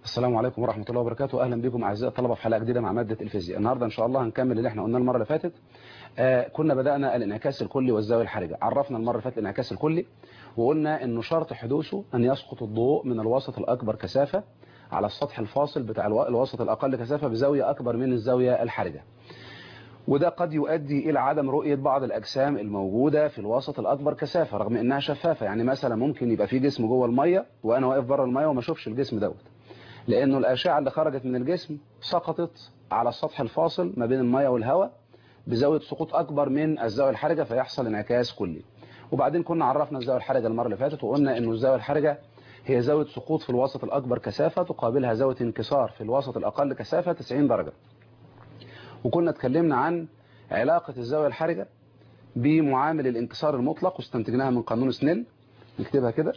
السلام عليكم ورحمة الله وبركاته أهلا بكم أعزائي الطلبة في حلقة جديدة مع مادة الفيزياء النهاردة إن شاء الله هنكمل اللي احنا قلناه المرة اللي فاتت آه كنا بدأنا الانعكاس الكلي والزاوية الحرجة عرفنا المرة اللي فاتت الانعكاس الكلي وقلنا إنه شرط حدوثه أن يسقط الضوء من الوسط الأكبر كثافة على السطح الفاصل بتاع الو- الوسط الأقل كثافة بزاوية أكبر من الزاوية الحرجة وده قد يؤدي إلى عدم رؤية بعض الأجسام الموجودة في الوسط الأكبر كثافة رغم إنها شفافة يعني مثلا ممكن يبقى في جسم جوه المية وأنا واقف بره المية وما أشوفش الجسم دوت لأنه الأشعة اللي خرجت من الجسم سقطت على السطح الفاصل ما بين المية والهواء بزاوية سقوط أكبر من الزاوية الحرجة فيحصل انعكاس كلي وبعدين كنا عرفنا الزاوية الحرجة المرة اللي فاتت وقلنا إنه الزاوية الحرجة هي زاوية سقوط في الوسط الأكبر كثافة تقابلها زاوية انكسار في الوسط الأقل كثافة 90 درجة وكنا اتكلمنا عن علاقة الزاوية الحرجة بمعامل الانكسار المطلق واستنتجناها من قانون سنيل نكتبها كده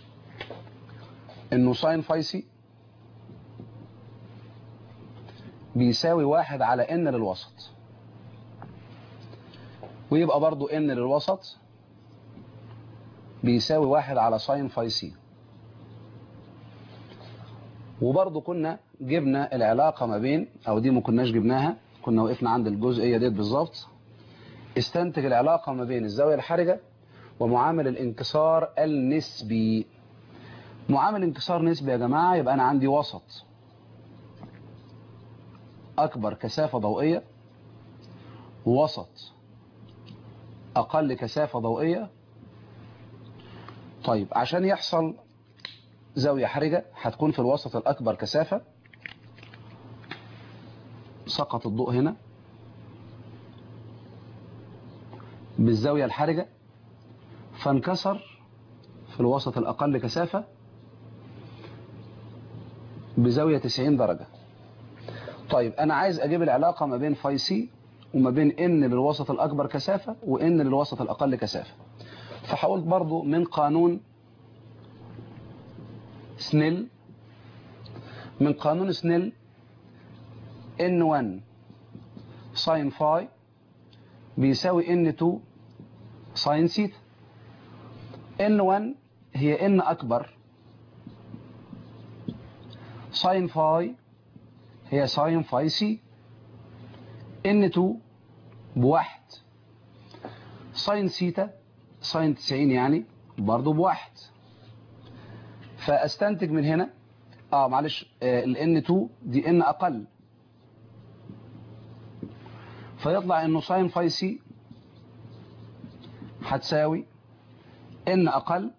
انه ساين فاي سي بيساوي واحد على ان للوسط ويبقى برضو ان للوسط بيساوي واحد على ساين فاي سي وبرضو كنا جبنا العلاقة ما بين او دي ما كناش جبناها كنا وقفنا عند الجزئية ديت بالظبط استنتج العلاقة ما بين الزاوية الحرجة ومعامل الانكسار النسبي معامل انكسار نسبي يا جماعة يبقى أنا عندي وسط أكبر كثافة ضوئية وسط أقل كثافة ضوئية طيب عشان يحصل زاوية حرجة هتكون في الوسط الأكبر كثافة سقط الضوء هنا بالزاوية الحرجة فانكسر في الوسط الأقل كثافة بزاوية 90 درجة طيب أنا عايز أجيب العلاقة ما بين فاي سي وما بين ان للوسط الأكبر كثافة وان للوسط الأقل كثافة فحاولت برضو من قانون سنيل من قانون سنيل ان 1 ساين فاي بيساوي ان 2 ساين سيتا ان 1 هي ان اكبر ساين فاي هي ساين فاي سي ان 2 بواحد ساين سيتا ساين 90 يعني برضو بواحد فاستنتج من هنا اه معلش ال N2 دي N اقل فيطلع انه ساين فاي سي هتساوي N اقل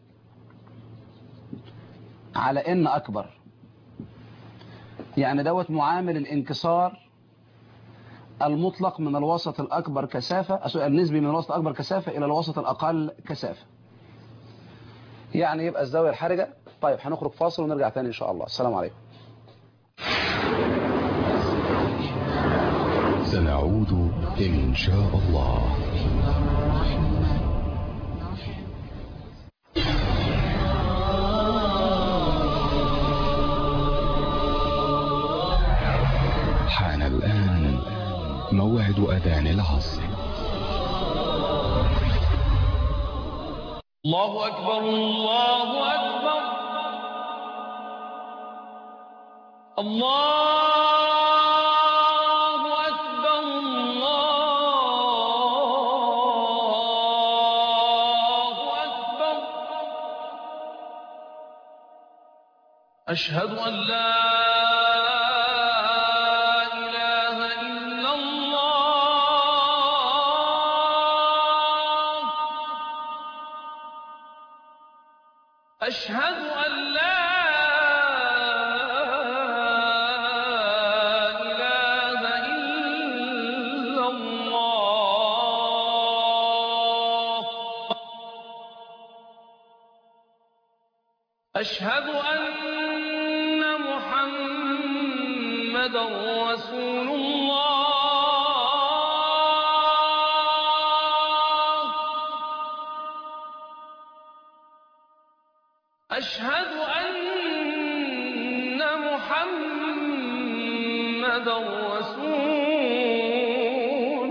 على N اكبر يعني دوت معامل الانكسار المطلق من الوسط الاكبر كثافة النسبي من الوسط الاكبر كثافة الى الوسط الاقل كثافة يعني يبقى الزاوية الحرجة طيب هنخرج فاصل ونرجع تاني ان شاء الله السلام عليكم سنعود إن شاء الله حان الآن موعد أذان العصر الله أكبر الله أكبر الله أكبر الله أكبر أشهد أن لا إله إلا الله أشهد أن لا إله إلا الله أشهد أن محمدا رسول الله أشهد أن محمدا رسول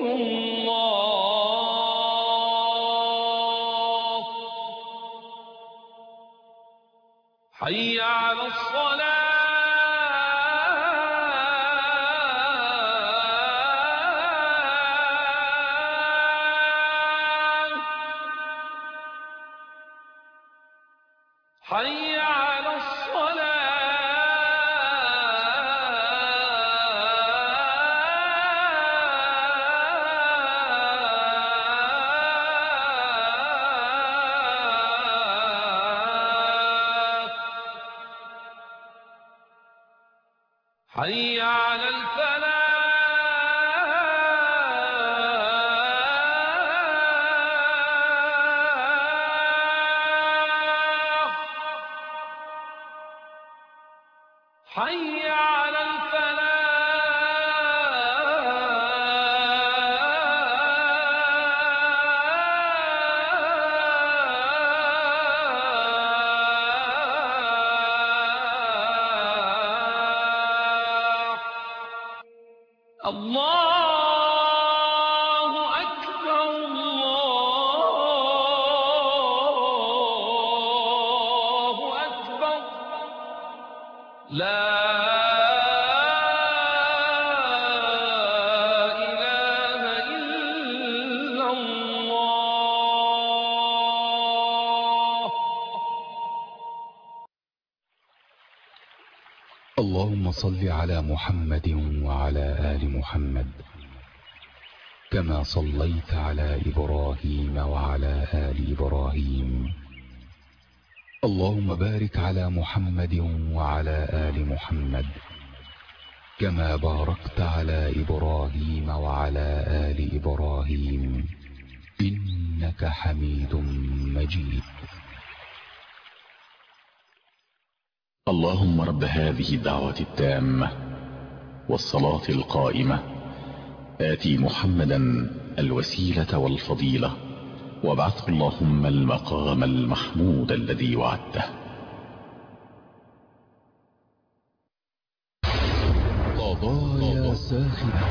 الله حي على الصلاة على الصلاة حي على الفلاح حي على الفلاح الله أكبر الله أكبر لا إله إلا الله اللهم صل على محمد وعلى آل محمد كما صليت على إبراهيم وعلى آل إبراهيم اللهم بارك على محمد وعلى آل محمد كما باركت على إبراهيم وعلى آل إبراهيم إنك حميد مجيد اللهم رب هذه الدعوة التامة والصلاة القائمة آتي محمدا الوسيلة والفضيلة وابعثه اللهم المقام المحمود الذي وعدته قضايا ساخنة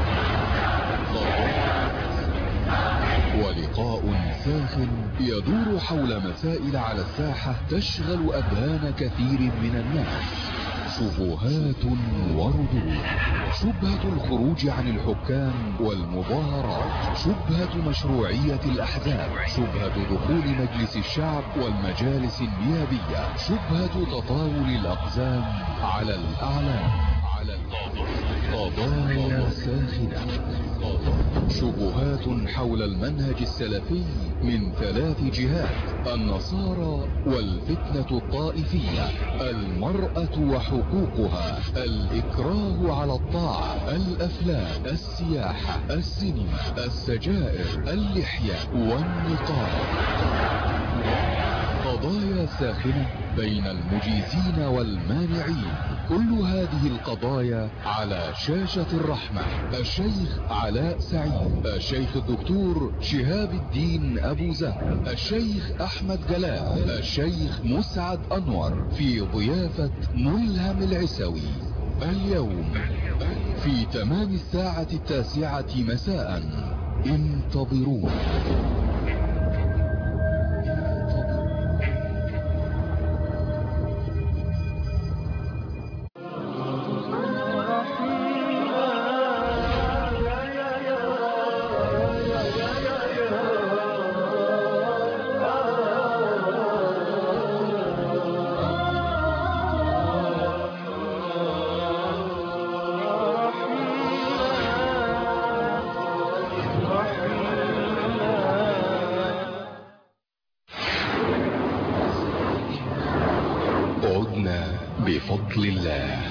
ولقاء ساخن يدور حول مسائل على الساحة تشغل أذهان كثير من الناس شبهات وردود شبهة الخروج عن الحكام والمظاهرات شبهة مشروعية الأحزاب شبهة دخول مجلس الشعب والمجالس النيابية شبهة تطاول الأقزام على الأعلام على قضايا ساخنة شبهات حول المنهج السلفي من ثلاث جهات النصارى والفتنة الطائفية المرأة وحقوقها الإكراه على الطاعة الأفلام السياحة السينما السجائر اللحية والنقاب قضايا ساخنة بين المجيزين والمانعين كل هذه القضايا على شاشة الرحمة الشيخ علاء سعيد الشيخ الدكتور شهاب الدين أبو زهر الشيخ أحمد جلال الشيخ مسعد أنور في ضيافة ملهم العسوي اليوم في تمام الساعة التاسعة مساء انتظرونا عدنا بفضل الله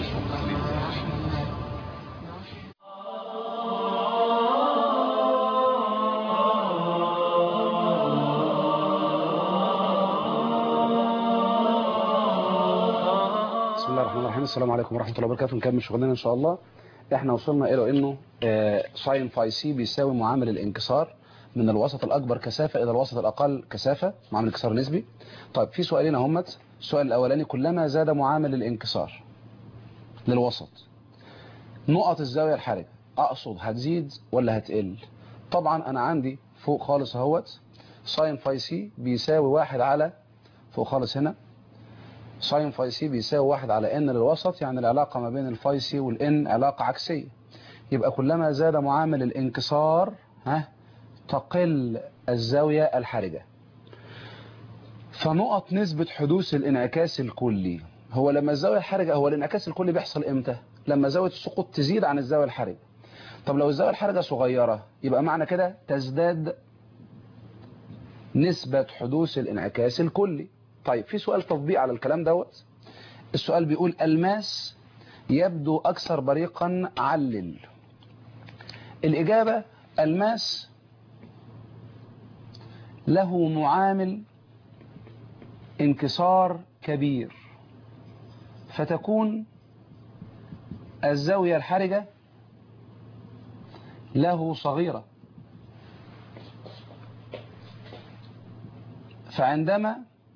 بسم الله الرحمن الرحيم السلام عليكم ورحمة الله وبركاته نكمل شغلنا إن شاء الله احنا وصلنا إلى إنه آه، ساين فاي سي بيساوي معامل الانكسار من الوسط الأكبر كثافة إلى الوسط الأقل كثافة معامل انكسار نسبي طيب في سؤالين اهمت السؤال الأولاني كلما زاد معامل الانكسار للوسط نقط الزاوية الحرجة أقصد هتزيد ولا هتقل طبعا أنا عندي فوق خالص اهوت ساين فاي سي بيساوي واحد على فوق خالص هنا ساين فاي سي بيساوي واحد على ان للوسط يعني العلاقة ما بين الفاي سي والان علاقة عكسية يبقى كلما زاد معامل الانكسار ها تقل الزاوية الحرجة فنقط نسبة حدوث الانعكاس الكلي هو لما الزاوية الحرجة هو الانعكاس الكلي بيحصل امتى لما زاوية السقوط تزيد عن الزاوية الحرجة طب لو الزاوية الحرجة صغيرة يبقى معنى كده تزداد نسبة حدوث الانعكاس الكلي طيب في سؤال تطبيق على الكلام دوت السؤال بيقول الماس يبدو أكثر بريقا علل الإجابة الماس له معامل انكسار كبير فتكون الزاوية الحرجة له صغيرة فعندما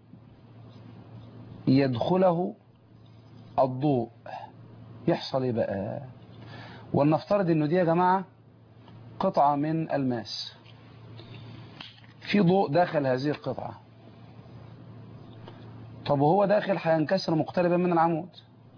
يدخله الضوء يحصل ايه بقى ولنفترض انه دي يا جماعة قطعة من الماس في ضوء داخل هذه القطعة طب وهو داخل هينكسر مقتربا من العمود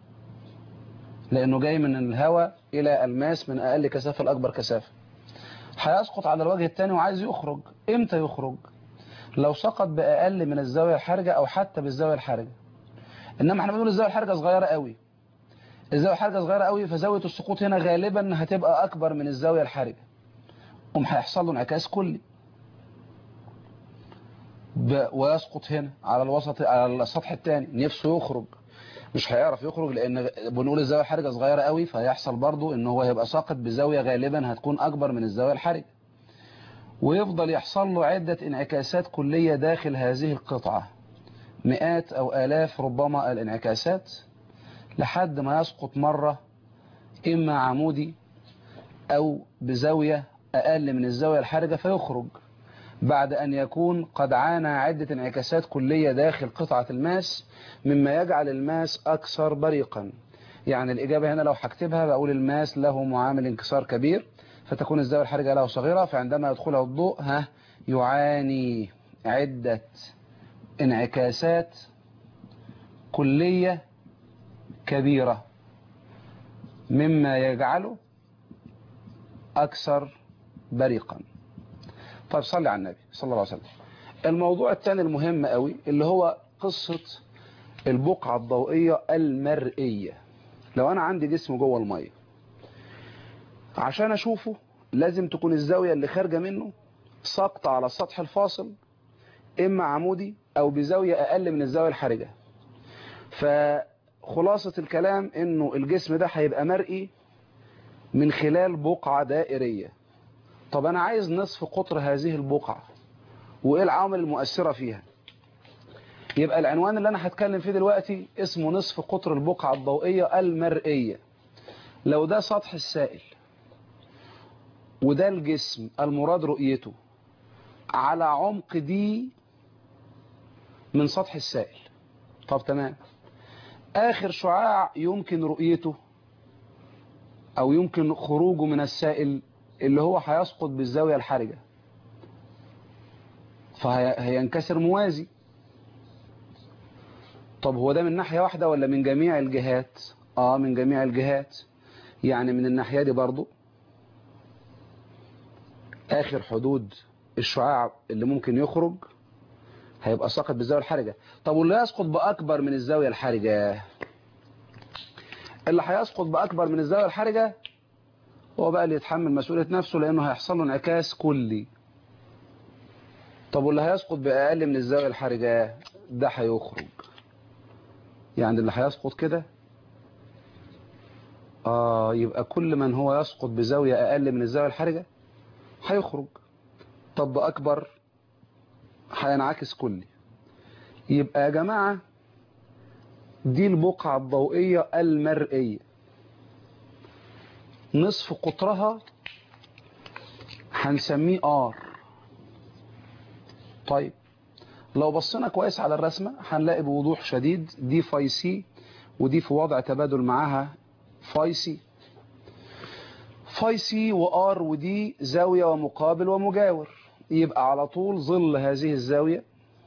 لانه جاي من الهواء الى الماس من اقل كثافة لاكبر كثافة هيسقط على الوجه الثاني وعايز يخرج امتى يخرج لو سقط باقل من الزاوية الحرجة او حتى بالزاوية الحرجة انما احنا بنقول الزاوية الحرجة صغيرة قوي الزاوية الحرجة صغيرة قوي فزاوية السقوط هنا غالبا هتبقى اكبر من الزاوية الحرجة قوم هيحصل له انعكاس كلي ويسقط هنا على الوسط على السطح الثاني نفسه يخرج مش هيعرف يخرج لان بنقول الزاويه الحرجه صغيره قوي فهيحصل برضو ان هو هيبقى ساقط بزاويه غالبا هتكون اكبر من الزاويه الحرجه ويفضل يحصل له عده انعكاسات كليه داخل هذه القطعه مئات او الاف ربما الانعكاسات لحد ما يسقط مره اما عمودي او بزاويه اقل من الزاويه الحرجه فيخرج بعد أن يكون قد عانى عدة انعكاسات كلية داخل قطعة الماس مما يجعل الماس أكثر بريقا يعني الإجابة هنا لو هكتبها بقول الماس له معامل انكسار كبير فتكون الزاوية الحرجة له صغيرة فعندما يدخلها الضوء ها يعاني عدة انعكاسات كلية كبيرة مما يجعله أكثر بريقا طيب صلي على النبي صلى الله عليه وسلم الموضوع الثاني المهم قوي اللي هو قصة البقعة الضوئية المرئية لو أنا عندي جسم جوه المية عشان أشوفه لازم تكون الزاوية اللي خارجة منه ساقطة على السطح الفاصل إما عمودي أو بزاوية أقل من الزاوية الحرجة فخلاصة الكلام إنه الجسم ده هيبقى مرئي من خلال بقعة دائرية طب أنا عايز نصف قطر هذه البقعة وإيه العوامل المؤثرة فيها يبقى العنوان اللي أنا هتكلم فيه دلوقتي اسمه نصف قطر البقعة الضوئية المرئية لو ده سطح السائل وده الجسم المراد رؤيته على عمق دي من سطح السائل طب تمام آخر شعاع يمكن رؤيته أو يمكن خروجه من السائل اللي هو هيسقط بالزاوية الحرجة فهينكسر موازي طب هو ده من ناحية واحدة ولا من جميع الجهات اه من جميع الجهات يعني من الناحية دي برضو اخر حدود الشعاع اللي ممكن يخرج هيبقى ساقط بالزاوية الحرجة طب واللي يسقط بأكبر من الزاوية الحرجة اللي هيسقط بأكبر من الزاوية الحرجة هو بقى اللي يتحمل مسؤولية نفسه لأنه هيحصل له انعكاس كلي طب واللي هيسقط بأقل من الزاوية الحرجة ده هيخرج يعني اللي هيسقط كده آه يبقى كل من هو يسقط بزاوية أقل من الزاوية الحرجة هيخرج طب بأكبر هينعكس كلي يبقى يا جماعة دي البقعة الضوئية المرئية نصف قطرها هنسميه ار طيب لو بصينا كويس على الرسمة هنلاقي بوضوح شديد دي فاي سي ودي في وضع تبادل معاها فاي سي فاي سي وار ودي زاوية ومقابل ومجاور يبقى على طول ظل هذه الزاوية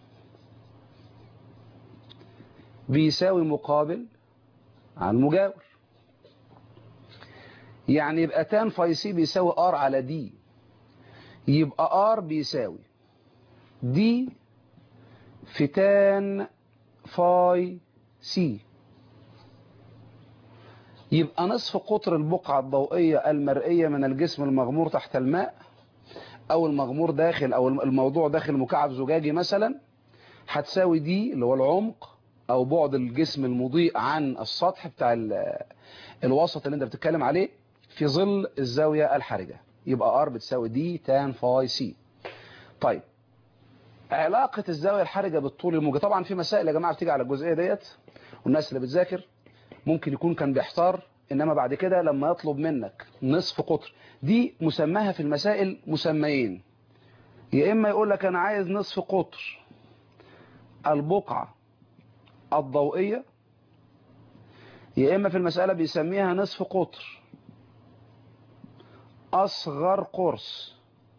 بيساوي مقابل على المجاور يعني يبقى تان فاي سي بيساوي ار على دي يبقى ار بيساوي دي في تان فاي سي يبقى نصف قطر البقعة الضوئية المرئية من الجسم المغمور تحت الماء او المغمور داخل او الموضوع داخل مكعب زجاجي مثلا هتساوي دي اللي هو العمق او بعد الجسم المضيء عن السطح بتاع ال- الوسط اللي انت بتتكلم عليه في ظل الزاوية الحرجة يبقى ار بتساوي دي تان فاي سي طيب علاقة الزاوية الحرجة بالطول الموجي طبعا في مسائل يا جماعة بتيجي على الجزئية ديت والناس اللي بتذاكر ممكن يكون كان بيحتار انما بعد كده لما يطلب منك نصف قطر دي مسماها في المسائل مسميين يا اما يقول لك انا عايز نصف قطر البقعة الضوئية يا اما في المسألة بيسميها نصف قطر اصغر قرص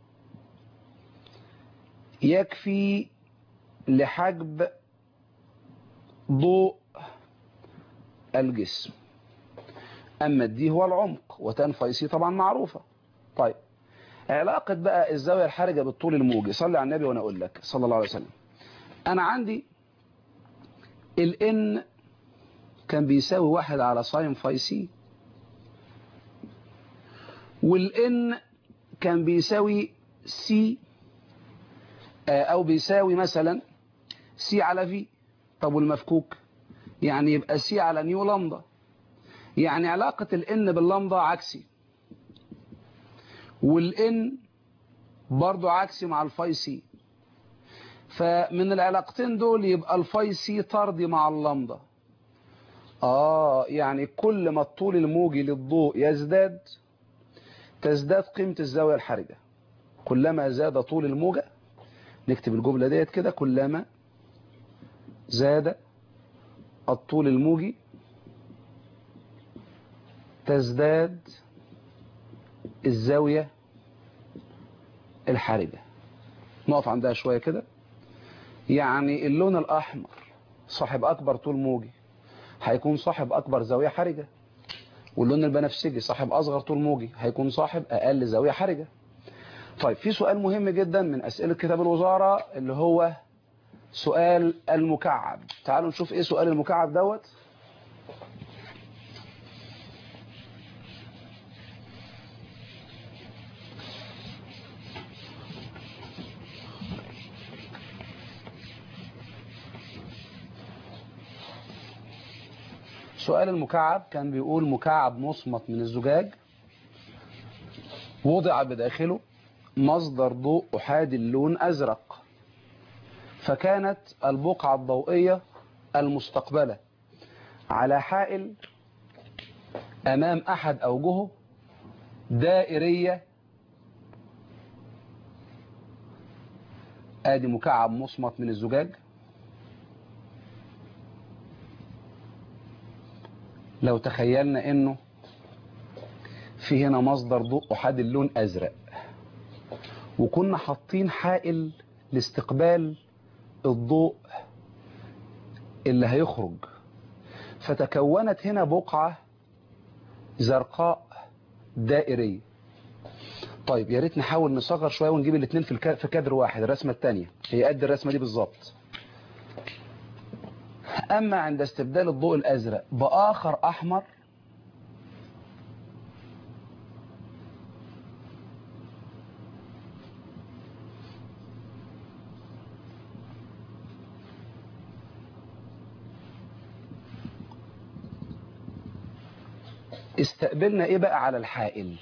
يكفي لحجب ضوء الجسم اما الدي هو العمق وتنفي سي طبعا معروفة طيب علاقة بقى الزاوية الحرجة بالطول الموجي صلي على النبي وانا اقول لك صلى الله عليه وسلم انا عندي الان كان بيساوي واحد على ساين فاي سي والان كان بيساوي سي او بيساوي مثلا سي على في طب والمفكوك يعني يبقى سي على نيو لامدا يعني علاقة الان باللامدا عكسي والان برضو عكسي مع الفاي سي فمن العلاقتين دول يبقى الفاي سي طردي مع اللامدا اه يعني كل ما الطول الموجي للضوء يزداد تزداد قيمة الزاوية الحرجة كلما زاد طول الموجة نكتب الجملة ديت كده كلما زاد الطول الموجي تزداد الزاوية الحرجة نقف عندها شوية كده يعني اللون الأحمر صاحب أكبر طول موجي هيكون صاحب أكبر زاوية حرجة واللون البنفسجي صاحب أصغر طول موجي هيكون صاحب أقل زاوية حرجة طيب في سؤال مهم جدا من أسئلة كتاب الوزارة اللي هو سؤال المكعب تعالوا نشوف ايه سؤال المكعب دوت سؤال المكعب كان بيقول مكعب مصمت من الزجاج وضع بداخله مصدر ضوء أحادي اللون أزرق فكانت البقعة الضوئية المستقبلة على حائل أمام أحد أوجهه دائرية آدي مكعب مصمت من الزجاج لو تخيلنا انه في هنا مصدر ضوء أحادي اللون أزرق وكنا حاطين حائل لاستقبال الضوء اللي هيخرج فتكونت هنا بقعة زرقاء دائرية طيب يا ريت نحاول نصغر شوية ونجيب الاثنين في الك... في كادر واحد الرسمة الثانية هي قد الرسمة دي بالظبط أما عند استبدال الضوء الأزرق بآخر أحمر استقبلنا ايه بقى على الحائل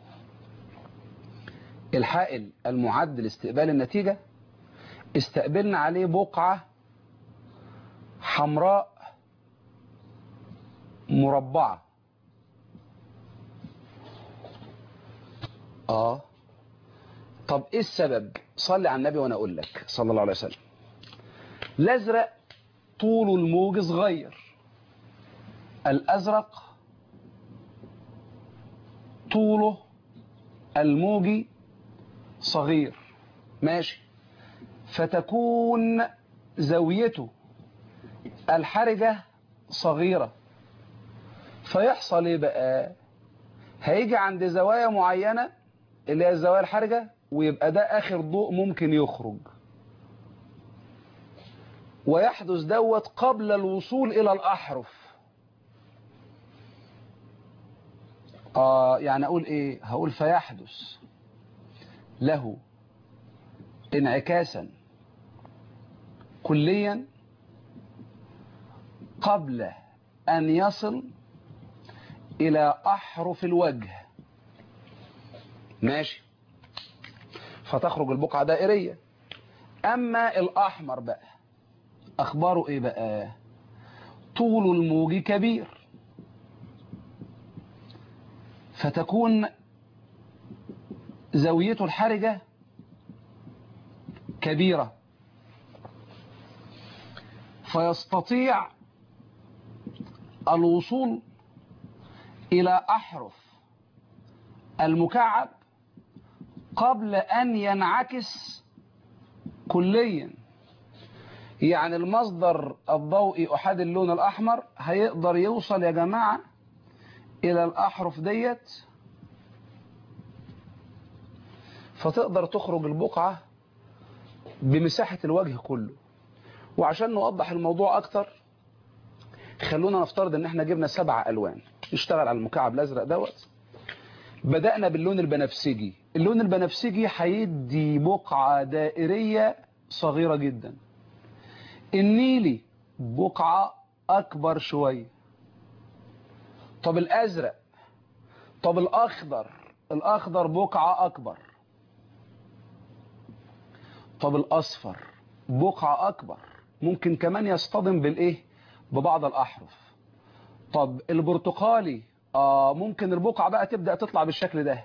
الحائل المعد لاستقبال النتيجة استقبلنا عليه بقعة حمراء مربعة اه طب ايه السبب صلي على النبي وانا اقول لك صلى الله عليه وسلم الازرق طوله الموج صغير الازرق طوله الموجي صغير ماشي فتكون زاويته الحرجة صغيرة فيحصل ايه بقى هيجي عند زوايا معينة اللي هي الزوايا الحرجة ويبقى ده اخر ضوء ممكن يخرج ويحدث دوت قبل الوصول إلى الأحرف آه يعني أقول إيه هقول فيحدث له انعكاسا كليا قبل أن يصل إلى أحرف الوجه ماشي فتخرج البقعة دائرية أما الأحمر بقى أخباره إيه بقى طول الموج كبير فتكون زاويته الحرجة كبيرة فيستطيع الوصول إلى أحرف المكعب قبل أن ينعكس كليا يعني المصدر الضوئي أحد اللون الأحمر هيقدر يوصل يا جماعة إلى الأحرف ديت فتقدر تخرج البقعة بمساحة الوجه كله وعشان نوضح الموضوع أكتر خلونا نفترض ان احنا جبنا سبع ألوان نشتغل على المكعب الأزرق دوت بدأنا باللون البنفسجي اللون البنفسجي هيدي بقعة دائرية صغيرة جدا النيلي بقعة أكبر شوية طب الأزرق طب الأخضر الأخضر بقعة أكبر طب الأصفر بقعة أكبر ممكن كمان يصطدم بالإيه ببعض الأحرف طب البرتقالي آه ممكن البقعة بقى تبدأ تطلع بالشكل ده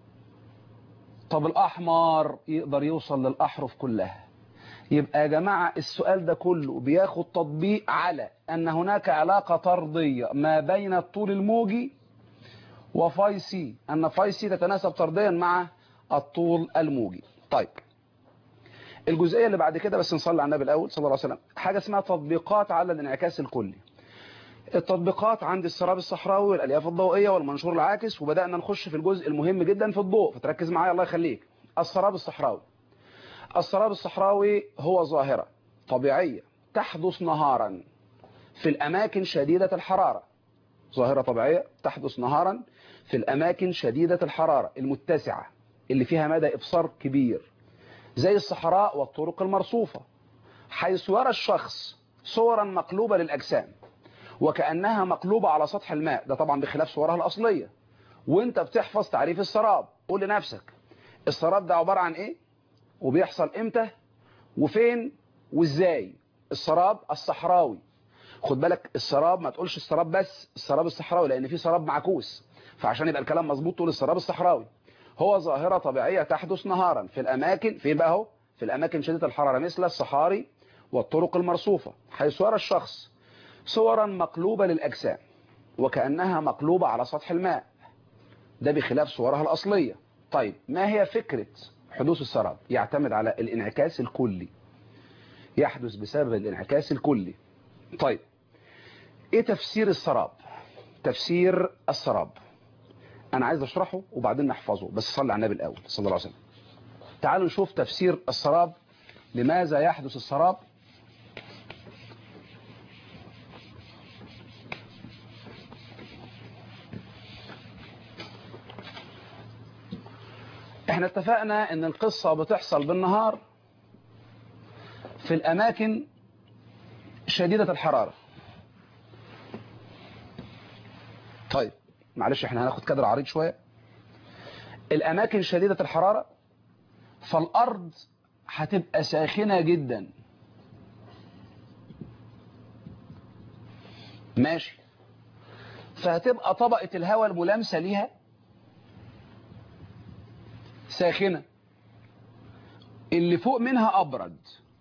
طب الأحمر يقدر يوصل للأحرف كلها يبقى يا جماعة السؤال ده كله بياخد تطبيق على أن هناك علاقة طردية ما بين الطول الموجي وفاي سي أن فاي سي تتناسب طرديا مع الطول الموجي طيب الجزئية اللي بعد كده بس نصلي على النبي الأول صلى الله عليه وسلم حاجة اسمها تطبيقات على الانعكاس الكلي التطبيقات عند السراب الصحراوي والألياف الضوئية والمنشور العاكس وبدأنا نخش في الجزء المهم جدا في الضوء فتركز معايا الله يخليك السراب الصحراوي السراب الصحراوي هو ظاهرة طبيعية تحدث نهارا في الأماكن شديدة الحرارة ظاهرة طبيعية تحدث نهارا في الأماكن شديدة الحرارة المتسعة اللي فيها مدى إبصار كبير زي الصحراء والطرق المرصوفة حيث يرى الشخص صورا مقلوبة للأجسام وكأنها مقلوبة على سطح الماء ده طبعا بخلاف صورها الأصلية وانت بتحفظ تعريف السراب قول لنفسك السراب ده عبارة عن ايه وبيحصل امتى وفين وازاي السراب الصحراوي خد بالك السراب ما تقولش السراب بس السراب الصحراوي لان في سراب معكوس فعشان يبقى الكلام مظبوط تقول السراب الصحراوي هو ظاهرة طبيعية تحدث نهارا في الأماكن فين بقى هو في الأماكن شديدة الحرارة مثل الصحاري والطرق المرصوفة حيث يرى الشخص صورا مقلوبة للأجسام وكأنها مقلوبة على سطح الماء ده بخلاف صورها الأصلية طيب ما هي فكرة حدوث السراب يعتمد على الانعكاس الكلي يحدث بسبب الانعكاس الكلي طيب ايه تفسير السراب تفسير السراب انا عايز اشرحه وبعدين نحفظه بس صلي على النبي الاول صلى الله عليه وسلم تعالوا نشوف تفسير السراب لماذا يحدث السراب احنا اتفقنا ان القصة بتحصل بالنهار في الاماكن شديدة الحرارة طيب معلش احنا هناخد كادر عريض شوية الاماكن شديدة الحرارة فالارض هتبقى ساخنة جدا ماشي فهتبقى طبقة الهواء الملامسة ليها ساخنة اللي فوق منها أبرد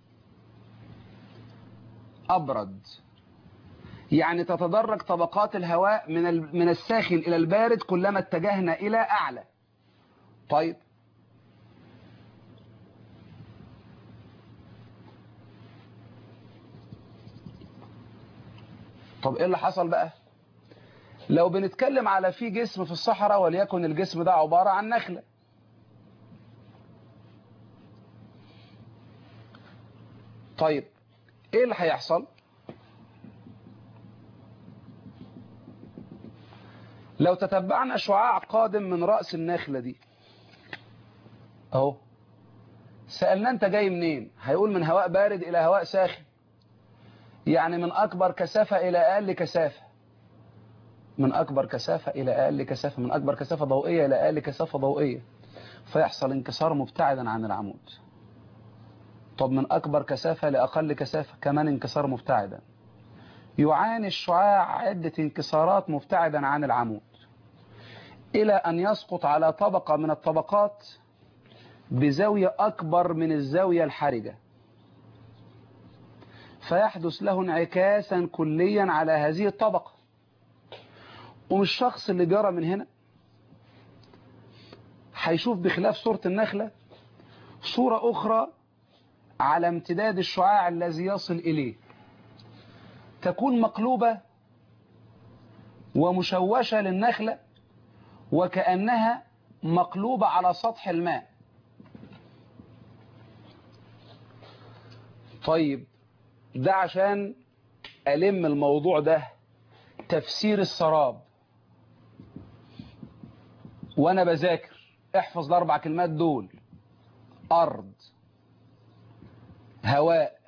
أبرد يعني تتدرج طبقات الهواء من من الساخن إلى البارد كلما اتجهنا إلى أعلى طيب طب إيه اللي حصل بقى لو بنتكلم على في جسم في الصحراء وليكن الجسم ده عبارة عن نخلة طيب ايه اللي هيحصل لو تتبعنا شعاع قادم من رأس النخلة دي اهو سألنا انت جاي منين هيقول من هواء بارد الى هواء ساخن يعني من اكبر كثافة الى اقل كثافة من اكبر كثافة الى اقل كثافة من اكبر كثافة ضوئية الى اقل كثافة ضوئية فيحصل انكسار مبتعدا عن العمود طب من اكبر كثافة لاقل كثافة كمان انكسار مبتعدا يعاني الشعاع عدة انكسارات مبتعدا عن العمود إلى أن يسقط على طبقة من الطبقات بزاوية أكبر من الزاوية الحرجة فيحدث له انعكاسا كليا على هذه الطبقة والشخص اللي بيرى من هنا هيشوف بخلاف صورة النخلة صورة أخرى على امتداد الشعاع الذي يصل إليه تكون مقلوبة ومشوشة للنخلة وكأنها مقلوبة على سطح الماء طيب ده عشان ألم الموضوع ده تفسير السراب وأنا بذاكر احفظ الأربع كلمات دول أرض هواء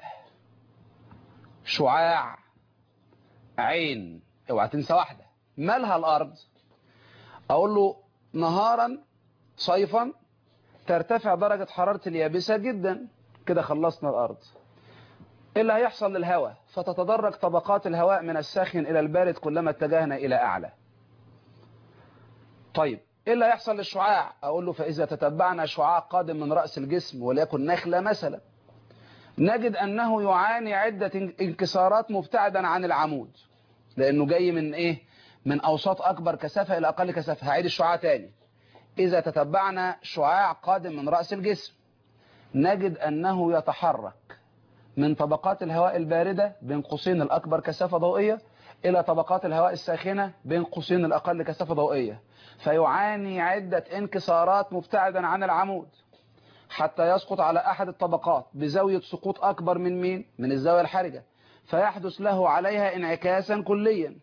شعاع عين اوعى تنسى واحدة مالها الأرض أقول له نهارا صيفا ترتفع درجة حرارة اليابسة جدا كده خلصنا الأرض إيه اللي هيحصل للهواء فتتدرج طبقات الهواء من الساخن إلى البارد كلما اتجهنا إلى أعلى طيب إيه اللي هيحصل للشعاع أقول له فإذا تتبعنا شعاع قادم من رأس الجسم وليكن نخلة مثلا نجد أنه يعاني عدة انكسارات مبتعدا عن العمود لأنه جاي من إيه من أوساط أكبر كثافة إلى أقل كثافة هعيد الشعاع تاني إذا تتبعنا شعاع قادم من رأس الجسم نجد أنه يتحرك من طبقات الهواء الباردة بين قوسين الأكبر كثافة ضوئية إلى طبقات الهواء الساخنة بين قوسين الأقل كثافة ضوئية فيعاني عدة انكسارات مبتعدا عن العمود حتى يسقط على أحد الطبقات بزاوية سقوط أكبر من مين؟ من الزاوية الحرجة فيحدث له عليها انعكاسا كليا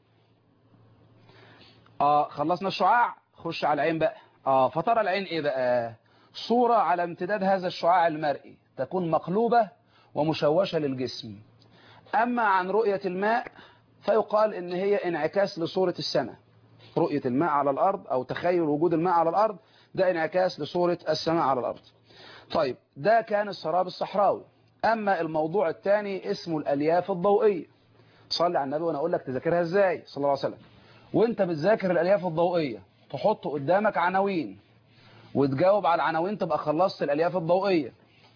آه خلصنا الشعاع خش على العين بقى آه فترى العين إيه بقى صورة على امتداد هذا الشعاع المرئي تكون مقلوبة ومشوشة للجسم أما عن رؤية الماء فيقال إن هي انعكاس لصورة السماء رؤية الماء على الأرض أو تخيل وجود الماء على الأرض ده انعكاس لصورة السماء على الأرض طيب ده كان السراب الصحراوي أما الموضوع الثاني اسمه الألياف الضوئية صلي على النبي وأنا أقول لك تذاكرها إزاي صلى الله عليه وسلم وانت بتذاكر الألياف الضوئية تحط قدامك عناوين وتجاوب على العناوين تبقى خلصت الألياف الضوئية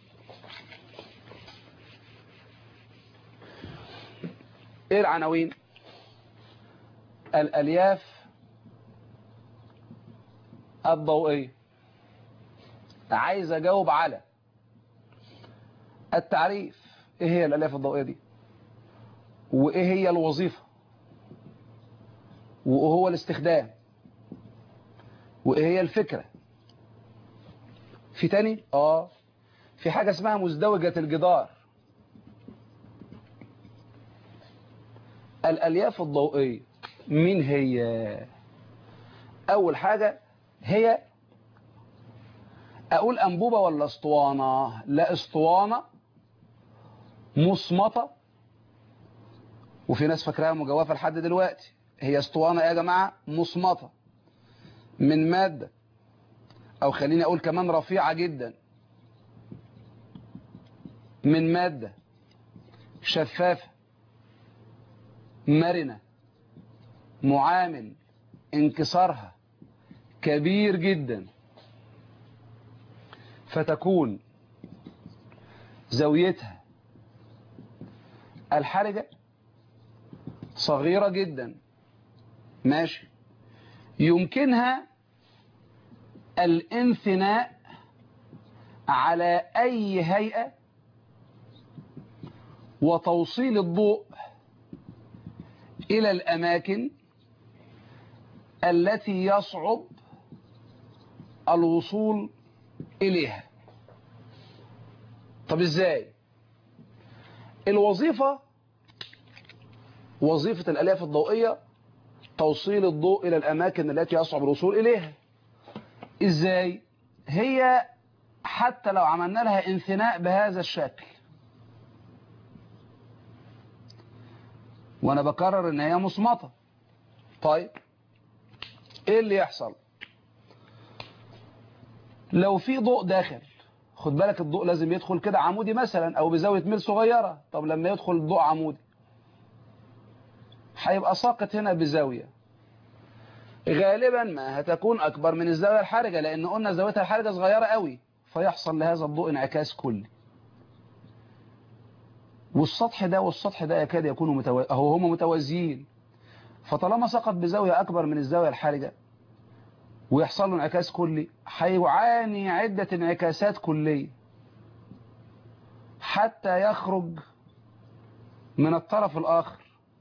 ايه العناوين الألياف الضوئية عايز اجاوب على التعريف ايه هي الألياف الضوئية دي وايه هي الوظيفة وهو الاستخدام وايه هي الفكرة في تاني اه في حاجة اسمها مزدوجة الجدار الألياف الضوئية مين هي أول حاجة هي أقول أنبوبة ولا اسطوانة لا اسطوانة مصمتة وفي ناس فاكراها مجوفة لحد دلوقتي هي اسطوانة يا جماعة مصمتة من مادة أو خليني أقول كمان رفيعة جدا من مادة شفافة مرنة معامل انكسارها كبير جدا فتكون زاويتها الحرجة صغيرة جدا ماشي يمكنها الانثناء على أي هيئة وتوصيل الضوء إلى الأماكن التي يصعب الوصول إليها طب إزاي الوظيفة وظيفة الألياف الضوئية توصيل الضوء إلى الأماكن التي يصعب الوصول إليها إزاي؟ هي حتى لو عملنا لها انثناء بهذا الشكل وأنا بكرر إن هي مصمتة طيب إيه اللي يحصل؟ لو في ضوء داخل خد بالك الضوء لازم يدخل كده عمودي مثلا او بزاويه ميل صغيره طب لما يدخل الضوء عمودي هيبقى ساقط هنا بزاويه غالبا ما هتكون اكبر من الزاويه الحرجه لان قلنا زاويتها الحرجه صغيره قوي فيحصل لهذا الضوء انعكاس كلي والسطح ده والسطح ده يكاد يكونوا متو... اهو هما متوازيين فطالما سقط بزاويه اكبر من الزاويه الحرجه ويحصل له انعكاس كلي هيعاني عدة انعكاسات كلية حتى يخرج من الطرف الآخر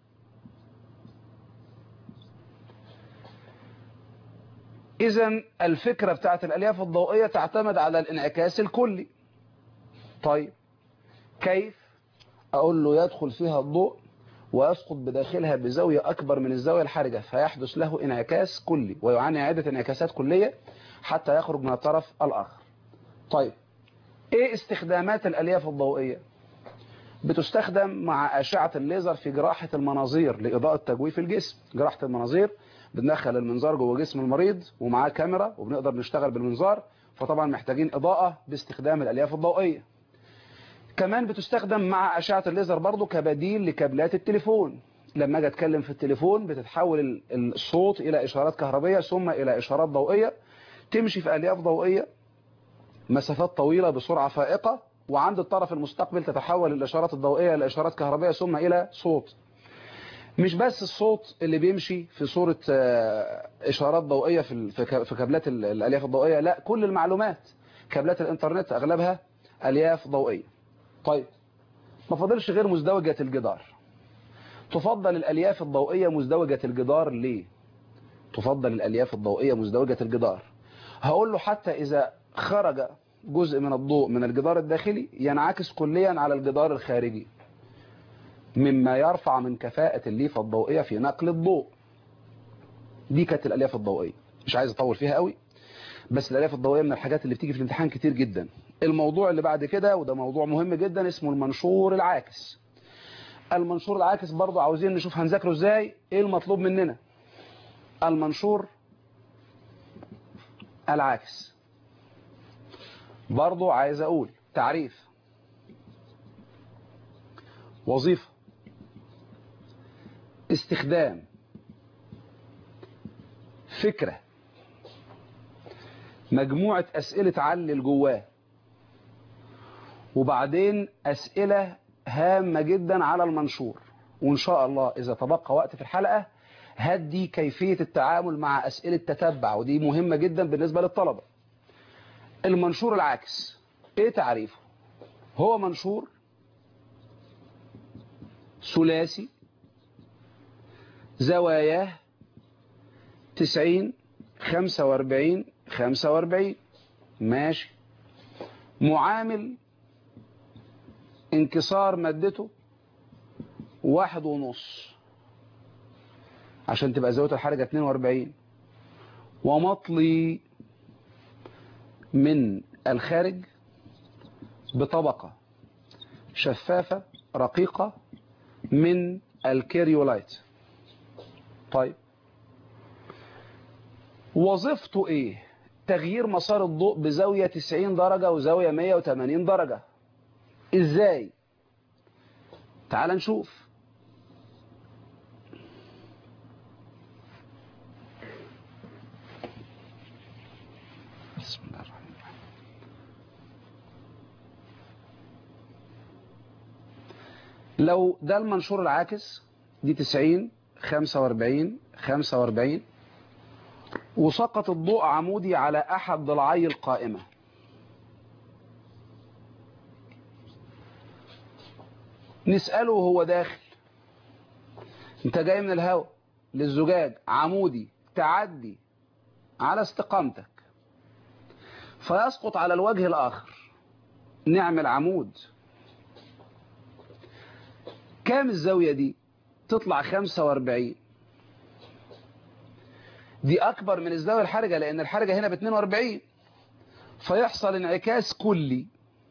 إذا الفكرة بتاعت الألياف الضوئية تعتمد على الانعكاس الكلي طيب كيف أقول له يدخل فيها الضوء ويسقط بداخلها بزاوية أكبر من الزاوية الحرجة فيحدث له انعكاس كلي ويعاني عدة انعكاسات كلية حتى يخرج من الطرف الآخر طيب إيه استخدامات الألياف الضوئية بتستخدم مع أشعة الليزر في جراحة المناظير لإضاءة تجويف الجسم جراحة المناظير بندخل المنظار جوه جسم المريض ومعاه كاميرا وبنقدر نشتغل بالمنظار فطبعا محتاجين إضاءة باستخدام الألياف الضوئية كمان بتستخدم مع أشعة الليزر برضو كبديل لكابلات التليفون لما اجي اتكلم في التليفون بتتحول الصوت الى اشارات كهربية ثم الى اشارات ضوئية تمشي في الياف ضوئية مسافات طويلة بسرعة فائقة وعند الطرف المستقبل تتحول الاشارات الضوئية الى اشارات كهربية ثم الى صوت مش بس الصوت اللي بيمشي في صورة اشارات ضوئية في في كابلات الالياف الضوئية لا كل المعلومات كابلات الانترنت اغلبها الياف ضوئية طيب ما فاضلش غير مزدوجة الجدار تفضل الألياف الضوئية مزدوجة الجدار ليه تفضل الألياف الضوئية مزدوجة الجدار هقول له حتى إذا خرج جزء من الضوء من الجدار الداخلي ينعكس كليا على الجدار الخارجي مما يرفع من كفاءة الليفة الضوئية في نقل الضوء دي كانت الألياف الضوئية مش عايز أطول فيها قوي بس الألياف الضوئية من الحاجات اللي بتيجي في الامتحان كتير جدا الموضوع اللي بعد كده وده موضوع مهم جدا اسمه المنشور العاكس المنشور العاكس برضو عاوزين نشوف هنذاكره ازاي ايه المطلوب مننا المنشور العاكس برضو عايز اقول تعريف وظيفة استخدام فكرة مجموعة أسئلة علل جواه وبعدين أسئلة هامة جدا على المنشور وإن شاء الله إذا تبقى وقت في الحلقة هدي كيفية التعامل مع أسئلة تتبع ودي مهمة جدا بالنسبة للطلبة المنشور العاكس إيه تعريفه هو منشور ثلاثي زواياه 90 45 45 ماشي معامل انكسار مادته واحد ونص عشان تبقى زاوية الحركة 42 ومطلي من الخارج بطبقة شفافة رقيقة من الكيريولايت طيب وظيفته ايه تغيير مسار الضوء بزاوية 90 درجة وزاوية 180 درجة ازاي تعال نشوف بسم الله الرحمن الرحيم لو ده المنشور العاكس دي 90 45 45 وسقط الضوء عمودي على احد ضلعي القائمه نسأله وهو داخل انت جاي من الهواء للزجاج عمودي تعدي على استقامتك فيسقط على الوجه الآخر نعمل عمود كام الزاوية دي تطلع 45 دي أكبر من الزاوية الحرجة لأن الحرجة هنا ب 42 فيحصل انعكاس كلي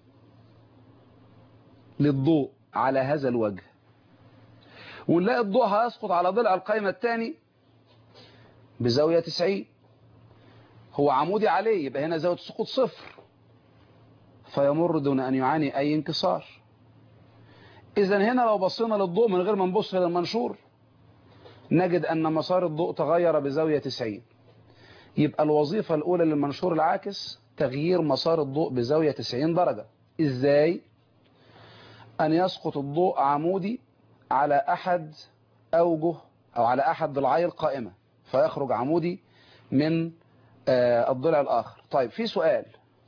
للضوء على هذا الوجه ونلاقي الضوء هيسقط على ضلع القائمة الثاني بزاوية 90 هو عمودي عليه يبقى هنا زاوية السقوط صفر فيمر دون أن يعاني أي انكسار إذا هنا لو بصينا للضوء من غير ما نبص للمنشور نجد أن مسار الضوء تغير بزاوية 90 يبقى الوظيفة الأولى للمنشور العاكس تغيير مسار الضوء بزاوية 90 درجة إزاي؟ أن يسقط الضوء عمودي على أحد أوجه أو على أحد ضلعي القائمة فيخرج عمودي من آه، الضلع الآخر طيب في سؤال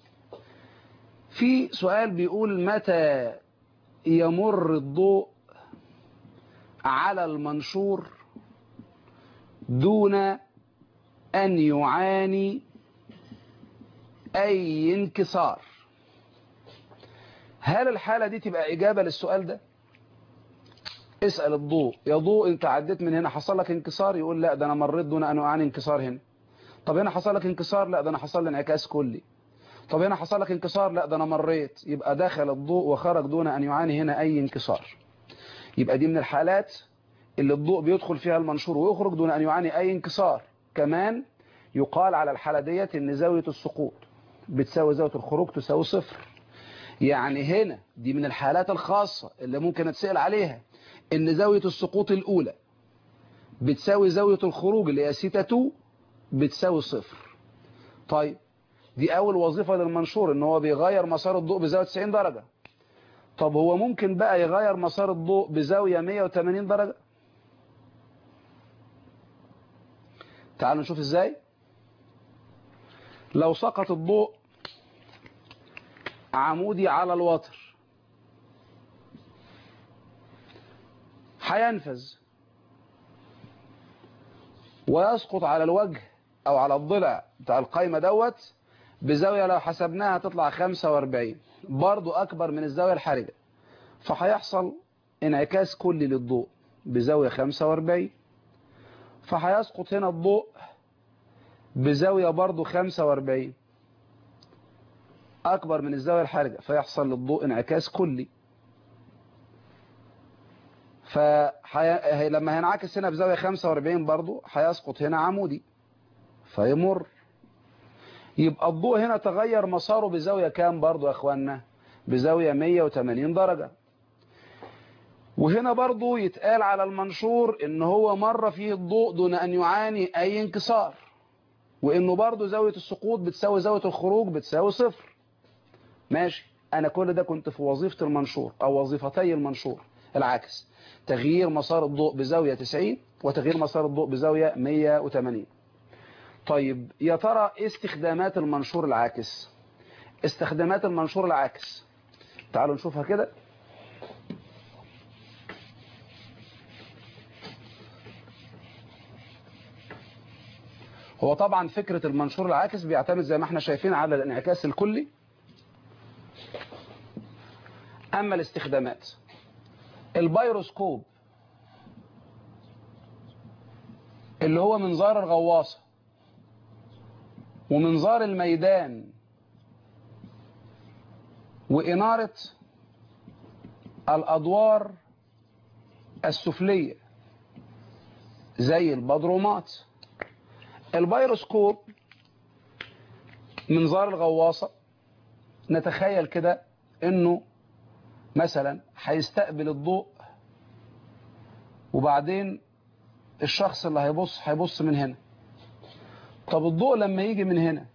في سؤال بيقول متى يمر الضوء على المنشور دون أن يعاني أي انكسار هل الحالة دي تبقى إجابة للسؤال ده اسأل الضوء يا ضوء انت عديت من هنا حصل لك انكسار يقول لا ده انا مريت دون ان اعاني انكسار هنا طب هنا حصل لك انكسار لا ده انا حصل لي انعكاس كلي طب هنا حصل لك انكسار لا ده انا مريت يبقى دخل الضوء وخرج دون ان يعاني هنا اي انكسار يبقى دي من الحالات اللي الضوء بيدخل فيها المنشور ويخرج دون ان يعاني اي انكسار كمان يقال على الحالة ديت ان زاوية السقوط بتساوي زاوية الخروج تساوي صفر يعني هنا دي من الحالات الخاصة اللي ممكن اتسأل عليها ان زاوية السقوط الاولى بتساوي زاوية الخروج اللي هي سيتا 2 بتساوي صفر طيب دي اول وظيفة للمنشور ان هو بيغير مسار الضوء بزاوية 90 درجة طب هو ممكن بقى يغير مسار الضوء بزاوية 180 درجة تعالوا نشوف ازاي لو سقط الضوء عمودي على الوتر هينفذ ويسقط على الوجه او على الضلع بتاع القايمة دوت بزاوية لو حسبناها تطلع 45 برضو اكبر من الزاوية الحرجة فهيحصل انعكاس كلي للضوء بزاوية 45 فهيسقط هنا الضوء بزاوية برضو 45 اكبر من الزاوية الحرجة فيحصل للضوء انعكاس كلي فلما هينعكس هنا بزاوية 45 برضو هيسقط هنا عمودي فيمر يبقى الضوء هنا تغير مساره بزاوية كام برضو يا اخوانا بزاوية 180 درجة وهنا برضو يتقال على المنشور ان هو مر فيه الضوء دون ان يعاني اي انكسار وانه برضو زاوية السقوط بتساوي زاوية الخروج بتساوي صفر ماشي انا كل ده كنت في وظيفة المنشور او وظيفتي المنشور العكس تغيير مسار الضوء بزاوية 90 وتغيير مسار الضوء بزاوية 180 طيب يا ترى ايه استخدامات المنشور العاكس استخدامات المنشور العاكس تعالوا نشوفها كده هو طبعا فكرة المنشور العاكس بيعتمد زي ما احنا شايفين على الانعكاس الكلي اما الاستخدامات البيروسكوب اللي هو منظار الغواصة ومنظار الميدان وإنارة الأدوار السفلية زي البدرومات البيروسكوب منظار الغواصة نتخيل كده انه مثلا هيستقبل الضوء وبعدين الشخص اللي هيبص هيبص من هنا طب الضوء لما يجي من هنا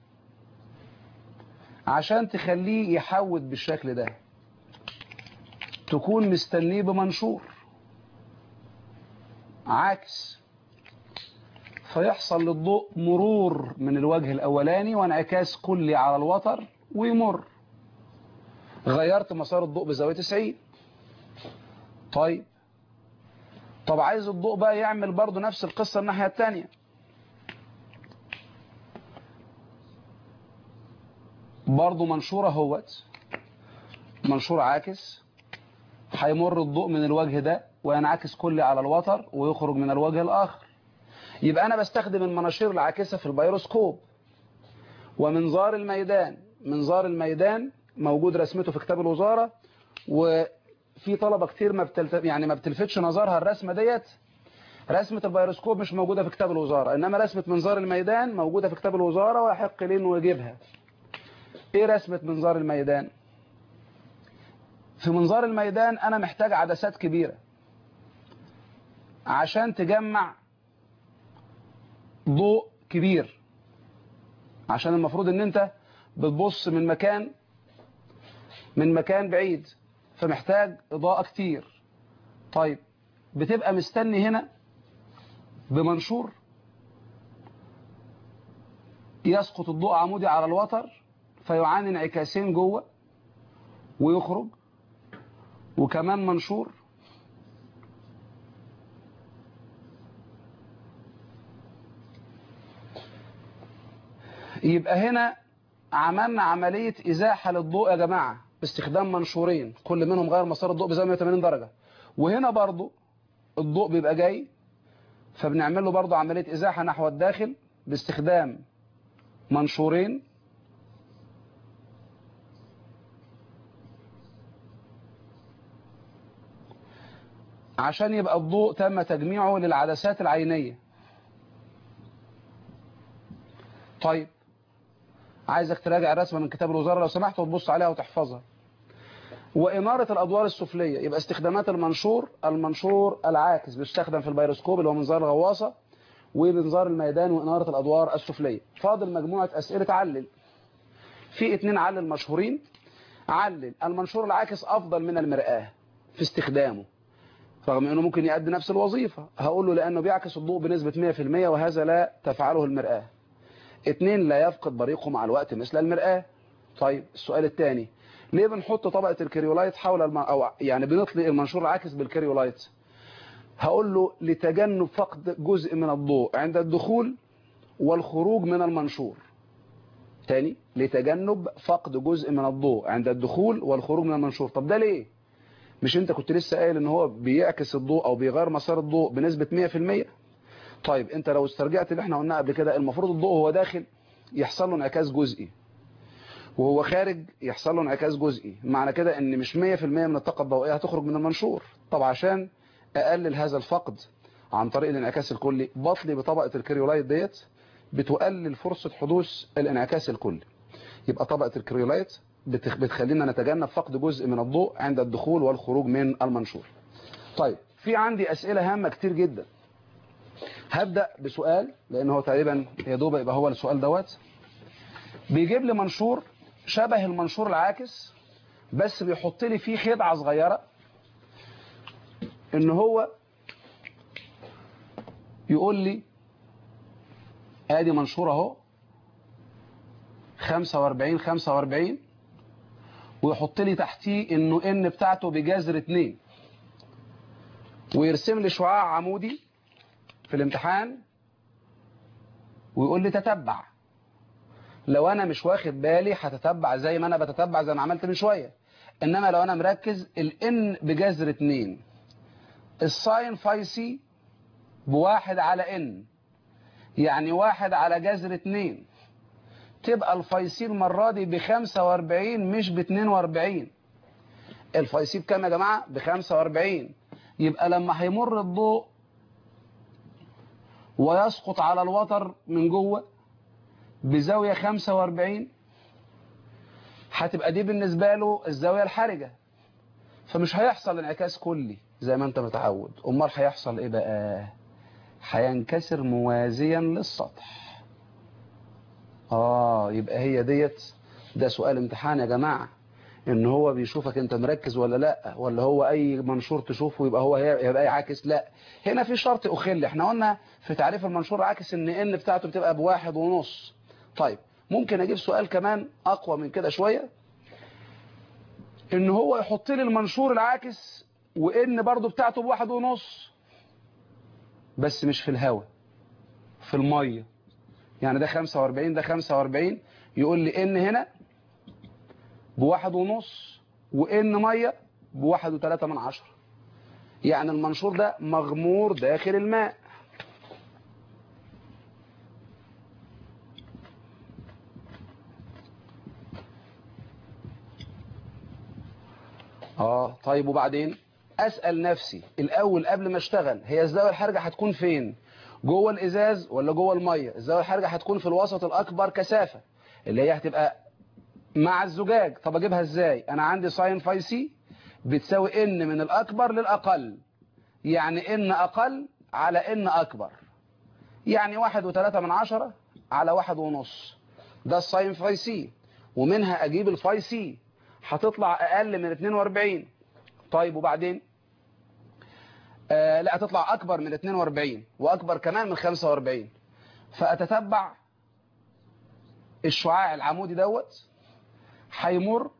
عشان تخليه يحود بالشكل ده تكون مستنيه بمنشور عكس فيحصل للضوء مرور من الوجه الأولاني وانعكاس كلي على الوتر ويمر غيرت مسار الضوء بزاوية 90 طيب طب عايز الضوء بقى يعمل برضو نفس القصة الناحية التانية برضو منشورة اهوت منشور عاكس هيمر الضوء من الوجه ده وينعكس كلي على الوتر ويخرج من الوجه الآخر يبقى أنا بستخدم المناشير العاكسة في البيروسكوب ومنظار الميدان منظار الميدان موجود رسمته في كتاب الوزارة وفي طلبة كتير ما بتلت... يعني ما بتلفتش نظرها الرسمة ديت رسمة البيروسكوب مش موجودة في كتاب الوزارة إنما رسمة منظار الميدان موجودة في كتاب الوزارة ويحق لي إنه يجيبها إيه رسمة منظار الميدان في منظار الميدان أنا محتاج عدسات كبيرة عشان تجمع ضوء كبير عشان المفروض ان انت بتبص من مكان من مكان بعيد فمحتاج اضاءة كتير طيب بتبقى مستني هنا بمنشور يسقط الضوء عمودي على الوتر فيعاني انعكاسين جوه ويخرج وكمان منشور يبقى هنا عملنا عملية إزاحة للضوء يا جماعة باستخدام منشورين كل منهم غير مسار الضوء بزاوية 180 درجة وهنا برضو الضوء بيبقى جاي فبنعمل له برضو عملية إزاحة نحو الداخل باستخدام منشورين عشان يبقى الضوء تم تجميعه للعدسات العينية طيب عايزك تراجع الرسمة من كتاب الوزارة لو سمحت وتبص عليها وتحفظها وإنارة الأدوار السفلية يبقى استخدامات المنشور المنشور العاكس بيستخدم في البيروسكوب اللي هو منظار الغواصة ومنظار الميدان وإنارة الأدوار السفلية فاضل مجموعة أسئلة علل في اتنين علل مشهورين علل المنشور العاكس أفضل من المرآة في استخدامه رغم أنه ممكن يؤدي نفس الوظيفة هقول له لأنه بيعكس الضوء بنسبة 100% وهذا لا تفعله المرآة اتنين لا يفقد بريقه مع الوقت مثل المرآة طيب السؤال الثاني ليه بنحط طبقة الكريولايت حول الم... أو يعني بنطلق المنشور العاكس بالكريولايت هقول له لتجنب فقد جزء من الضوء عند الدخول والخروج من المنشور تاني لتجنب فقد جزء من الضوء عند الدخول والخروج من المنشور طب ده ليه مش انت كنت لسه قايل ان هو بيعكس الضوء او بيغير مسار الضوء بنسبة 100% طيب انت لو استرجعت اللي احنا قلناه قبل كده المفروض الضوء هو داخل يحصل له انعكاس جزئي وهو خارج يحصل له انعكاس جزئي معنى كده ان مش 100% من الطاقة الضوئية هتخرج من المنشور طب عشان اقلل هذا الفقد عن طريق الانعكاس الكلي بطلي بطبقة الكريولايت ديت بتقلل فرصة حدوث الانعكاس الكلي يبقى طبقة الكريولايت بتخ... بتخلينا نتجنب فقد جزء من الضوء عند الدخول والخروج من المنشور طيب في عندي أسئلة هامة كتير جدا هبدأ بسؤال لأن هو تقريبا يا دوب يبقى هو السؤال دوت بيجيب لي منشور شبه المنشور العاكس بس بيحط لي فيه خدعة صغيرة ان هو يقول لي ادي منشور اهو 45 45 ويحط لي تحتيه انه ان بتاعته بجذر 2 ويرسم لي شعاع عمودي في الامتحان ويقول لي تتبع لو انا مش واخد بالي هتتبع زي ما انا بتتبع زي ما عملت من شوية انما لو انا مركز الان بجذر 2 الساين فاي سي بواحد على ان يعني واحد على جذر 2 تبقى الفايسي المرة دي ب 45 مش ب 42 الفايسي بكام يا جماعة ب 45 يبقى لما هيمر الضوء ويسقط على الوتر من جوه بزاوية 45 هتبقى دي بالنسبة له الزاوية الحرجة فمش هيحصل انعكاس كلي زي ما انت متعود امال هيحصل ايه بقى هينكسر موازيا للسطح اه يبقى هي ديت ده سؤال امتحان يا جماعة ان هو بيشوفك انت مركز ولا لا ولا هو اي منشور تشوفه يبقى هو يبقى عاكس لا هنا في شرط اخل احنا قلنا في تعريف المنشور عاكس ان ان بتاعته بتبقى بواحد ونص طيب ممكن اجيب سؤال كمان اقوى من كده شوية ان هو يحط لي المنشور العاكس وان برضو بتاعته بواحد ونص بس مش في الهواء في المية يعني ده 45 ده 45 يقول لي ان هنا بواحد ونص وان مية بواحد وثلاثة من عشرة يعني المنشور ده مغمور داخل الماء اه طيب وبعدين اسال نفسي الاول قبل ما اشتغل هي الزاويه الحرجه هتكون فين جوه الازاز ولا جوه الميه الزاويه الحرجه هتكون في الوسط الاكبر كثافه اللي هي هتبقى مع الزجاج طب اجيبها ازاي انا عندي ساين فاي سي بتساوي ان من الاكبر للاقل يعني ان اقل على ان اكبر يعني واحد وثلاثة من عشرة على واحد ونص ده الساين فاي سي ومنها اجيب الفاي سي هتطلع اقل من 42 طيب وبعدين آه لا هتطلع اكبر من 42 واكبر كمان من 45 فاتتبع الشعاع العمودي دوت هيمر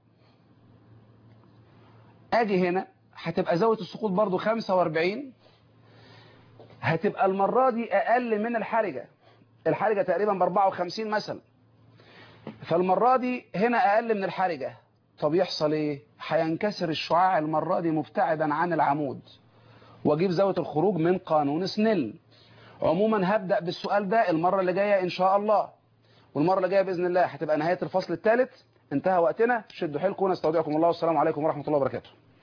اجي هنا هتبقى زاويه السقوط برضو 45 هتبقى المره دي اقل من الحرجه الحرجه تقريبا ب 54 مثلا فالمره دي هنا اقل من الحرجه طب يحصل ايه هينكسر الشعاع المره دي مبتعدا عن العمود واجيب زاويه الخروج من قانون سنيل عموما هبدا بالسؤال ده المره اللي جايه ان شاء الله والمره اللي جايه باذن الله هتبقى نهايه الفصل الثالث انتهى وقتنا شدوا حيلكم ونستودعكم الله والسلام عليكم ورحمه الله وبركاته